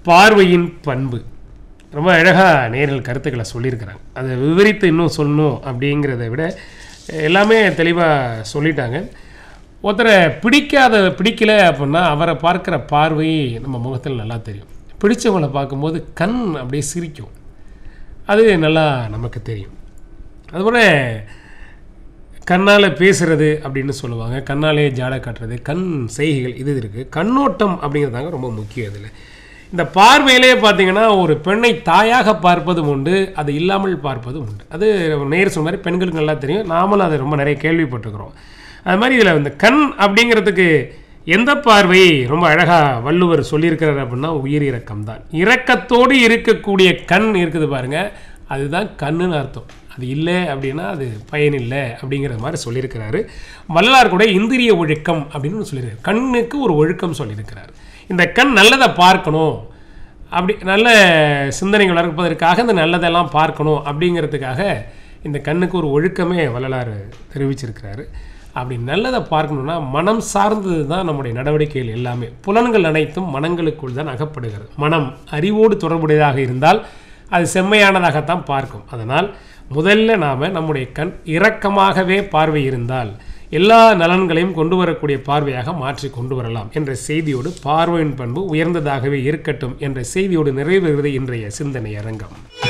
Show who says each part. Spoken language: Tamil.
Speaker 1: பார்வையின் பண்பு ரொம்ப அழகாக நேரில் கருத்துக்களை சொல்லியிருக்கிறாங்க அதை விவரித்து இன்னும் சொல்லணும் அப்படிங்கிறத விட எல்லாமே தெளிவாக சொல்லிட்டாங்க ஒருத்தரை பிடிக்காத பிடிக்கல அப்படின்னா அவரை பார்க்குற பார்வை நம்ம முகத்தில் நல்லா தெரியும் பிடிச்சவங்களை பார்க்கும்போது கண் அப்படியே சிரிக்கும் அது நல்லா நமக்கு தெரியும் அதுபோல் கண்ணால் பேசுறது அப்படின்னு சொல்லுவாங்க கண்ணாலே ஜாடை காட்டுறது கண் செய்கைகள் இது இருக்குது கண்ணோட்டம் அப்படிங்கிறதாங்க ரொம்ப முக்கியம் இதில் இந்த பார்வையிலே பார்த்தீங்கன்னா ஒரு பெண்ணை தாயாக பார்ப்பதும் உண்டு அது இல்லாமல் பார்ப்பதும் உண்டு அது நேர் சொன்ன மாதிரி பெண்களுக்கு நல்லா தெரியும் நாமளும் அதை ரொம்ப நிறைய கேள்விப்பட்டிருக்கிறோம் அது மாதிரி இதில் இந்த கண் அப்படிங்கிறதுக்கு எந்த பார்வை ரொம்ப அழகாக வள்ளுவர் சொல்லியிருக்கிறார் அப்படின்னா உயிர் இரக்கம் தான் இரக்கத்தோடு இருக்கக்கூடிய கண் இருக்குது பாருங்க அதுதான் கண்ணுன்னு அர்த்தம் அது இல்லை அப்படின்னா அது பயன் இல்லை அப்படிங்கிற மாதிரி சொல்லியிருக்கிறாரு வள்ளலார் கூட இந்திரிய ஒழுக்கம் அப்படின்னு ஒண்ணு சொல்லியிருக்காரு கண்ணுக்கு ஒரு ஒழுக்கம் சொல்லியிருக்கிறார் இந்த கண் நல்லதை பார்க்கணும் அப்படி நல்ல சிந்தனைகள் வளர்ப்பதற்காக இந்த நல்லதெல்லாம் பார்க்கணும் அப்படிங்கிறதுக்காக இந்த கண்ணுக்கு ஒரு ஒழுக்கமே வள்ளலார் தெரிவிச்சிருக்கிறாரு அப்படி நல்லதை பார்க்கணும்னா மனம் சார்ந்தது தான் நம்முடைய நடவடிக்கைகள் எல்லாமே புலன்கள் அனைத்தும் மனங்களுக்குள் தான் அகப்படுகிறது மனம் அறிவோடு தொடர்புடையதாக இருந்தால் அது செம்மையானதாகத்தான் பார்க்கும் அதனால் முதல்ல நாம் நம்முடைய கண் இரக்கமாகவே பார்வை இருந்தால் எல்லா நலன்களையும் கொண்டு வரக்கூடிய பார்வையாக மாற்றி கொண்டு வரலாம் என்ற செய்தியோடு பார்வையின் பண்பு உயர்ந்ததாகவே இருக்கட்டும் என்ற செய்தியோடு நிறைவேறுகிறது இன்றைய சிந்தனை அரங்கம்